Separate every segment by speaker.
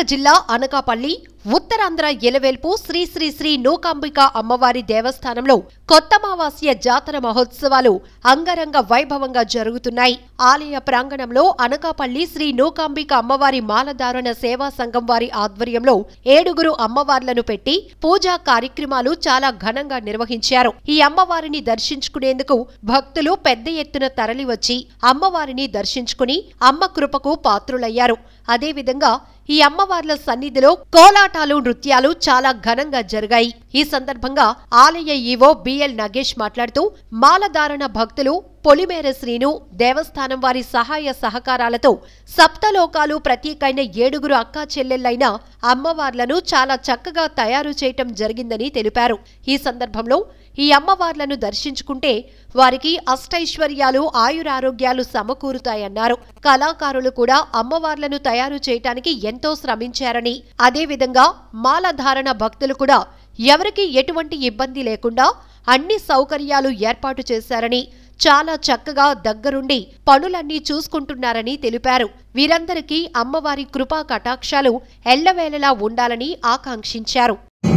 Speaker 1: జిల్లా అనకాపల్లి ఉత్తరాంధ్ర ఎలవేల్పు శ్రీ శ్రీ శ్రీ నూకాంబిక అమ్మవారి దేవస్థానంలో కొత్తమావాస్య జాతర మహోత్సవాలు అంగరంగ వైభవంగా జరుగుతున్నాయి ఆలయ ప్రాంగణంలో అనకాపల్లి శ్రీ నూకాంబిక అమ్మవారి మాలధారణ సేవా సంఘం వారి ఆధ్వర్యంలో ఏడుగురు అమ్మవార్లను పెట్టి పూజా కార్యక్రమాలు చాలా ఘనంగా నిర్వహించారు ఈ అమ్మవారిని దర్శించుకునేందుకు భక్తులు పెద్ద ఎత్తున తరలివచ్చి అమ్మవారిని దర్శించుకుని అమ్మ కృపకు పాత్రులయ్యారు అదేవిధంగా ఈ అమ్మవార్ల సన్నిధిలో కోలాటాలు నృత్యాలు చాలా ఘనంగా జరిగాయి ఈ సందర్భంగా ఆలయ ఈవో బిఎల్ నగేష్ మాట్లాడుతూ మాలధారణ భక్తులు పొలిమేర శ్రీను దేవస్థానం వారి సహాయ సహకారాలతో సప్తలోకాలు ప్రత్యేకైన ఏడుగురు అక్కా చెల్లెళ్లైన అమ్మవార్లను చాలా చక్కగా తయారు చేయటం జరిగిందని తెలిపారు ఈ సందర్భంలో ఈ అమ్మవార్లను దర్శించుకుంటే వారికి అష్టైశ్వర్యాలు ఆయురారోగ్యాలు సమకూరుతాయన్నారు కళాకారులు కూడా అమ్మవార్లను తయారు చేయటానికి ఎంతో శ్రమించారని అదేవిధంగా మాలధారణ భక్తులు కూడా ఎవరికీ ఎటువంటి ఇబ్బంది లేకుండా అన్ని సౌకర్యాలు ఏర్పాటు చేశారని చాలా చక్కగా దగ్గరుండి పనులన్నీ చూసుకుంటున్నారని తెలిపారు వీరందరికీ అమ్మవారి కృపా కటాక్షాలు ఎల్లవేళలా ఉండాలని ఆకాంక్షించారు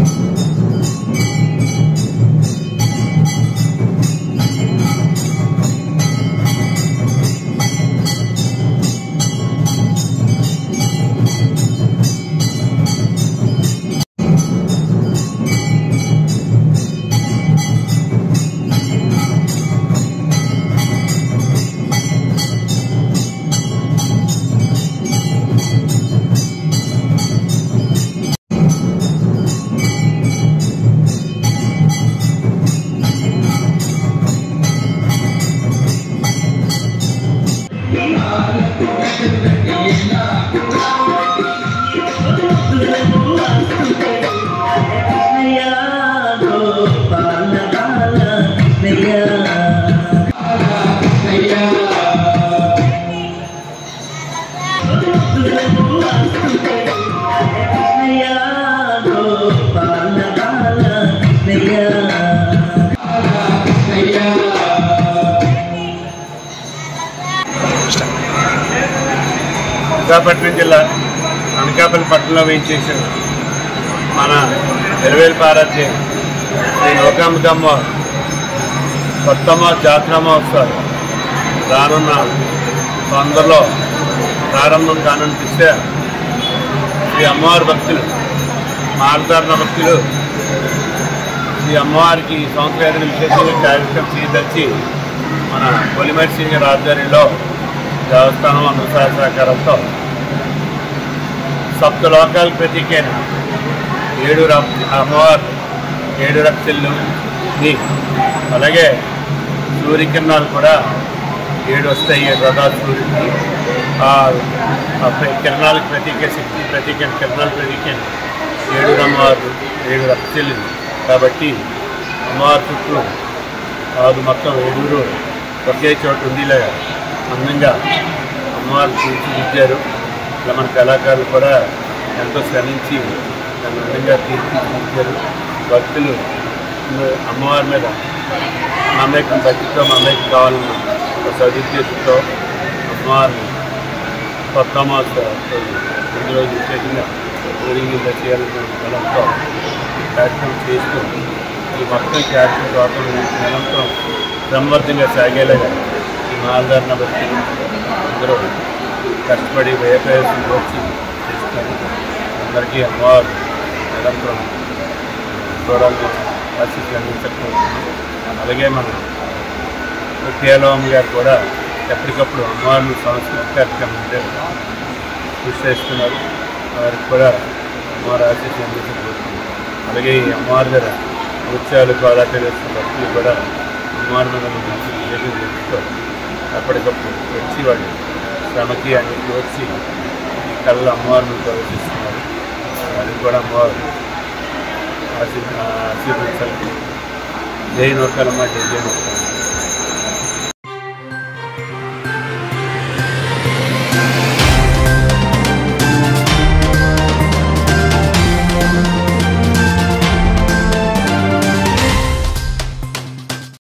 Speaker 2: కృష్ణయ్య గోపాల బాల కృష్ణయ్య కృష్ణయ్య గోపాల బాల కృష్ణయ్య
Speaker 3: విశాఖపట్నం జిల్లా అనకాపల్లి పట్టణంలో వేయించేసిన మన ఎరవేలు పారాధ్య శ్రీ నౌకాంబికమ్మ కొత్తమ్మ జాతర మహోత్సవాలు రానున్న తొందరలో ప్రారంభం కాననిపిస్తే ఈ అమ్మవారి భక్తులు మాలధారణ భక్తులు ఈ అమ్మవారికి ఈ సంవత్సరం ఏదైనా విశేషంగా కార్యక్రమం చేయదలిచి మన పొలిమేర సింగర్ ఆధ్వర్యంలో దేవస్థానం అనుసార సహకారంతో సప్త లోకాల ప్రతీకైన ఏడు ర- అమ్మవారు ఏడు రక్తులు అలాగే సూర్యకిరణాలు కూడా ఏడు వస్తాయి ఏడు రథాలు సూర్యుడికి ఆ ఆ ప్ర- కిరణాలకు ప్రతీక శక్తి ప్రతీక కిరణాల ప్రతీక ఏడు అమ్మవారు ఏడు రక్తులు కాబట్టి అమ్మవారి చుట్టూ ఆరు మొత్తం ఏడుగురు ఒకే చోట ఉండేలా అందంగా అమ్మవారు తీర్చిదిద్దారు ఇలా మన కళాకారులు కూడా ఎంతో శ్రమించి దాన్ని అందంగా తీర్చిదిద్దారు భక్తులు అమ్మవారి మీద మమేకం భక్తితో మమేకం కావాలన్న ఒక సదుద్దేశంతో అమ్మవారిని కొత్త మాస రెండు రోజులు విశేషంగా ఊరింగిలో చేయాలన్న బలంతో కార్యక్రమం చేస్తూ ఈ మొత్తం కార్యక్రమం గౌరవం నిరంతరం క్రమబద్ధంగా సాగేలాగా ఈ మాలధారణ బట్టి అందరూ కష్టపడి వ్యయప్రయాసం వచ్చి చేస్తారు అందరికీ అమ్మవారు నిరంతరం చూడాలని ఆశీస్సులు అందించకపోతున్నాం అలాగే మన కేలవమ్మ గారు కూడా ఎప్పటికప్పుడు అమ్మవారిని సాంస్కృతిక కార్యక్రమం అంటే కృషి చేస్తున్నారు వారికి కూడా అమ్మవారి ఆశీస్సులు అందించబోతున్నాం అలాగే ఈ అమ్మవారి దగ్గర నృత్యాలు కోలాటాలు వేస్తున్న భక్తులు కూడా అమ్మవారి మీద ఉన్న మంచి విజయం చేస్తూ ఎప్పటికప్పుడు వచ్చి వాళ్ళు శ్రమకి అన్నింటికి వచ్చి ఈ కళ్ళ అమ్మవారిని ప్రవేశిస్తున్నారు వారికి కూడా అమ్మవారు ఆశీ ఆశీర్వదించాలి జై నౌకలమ్మ జై జై నౌకలమ్మ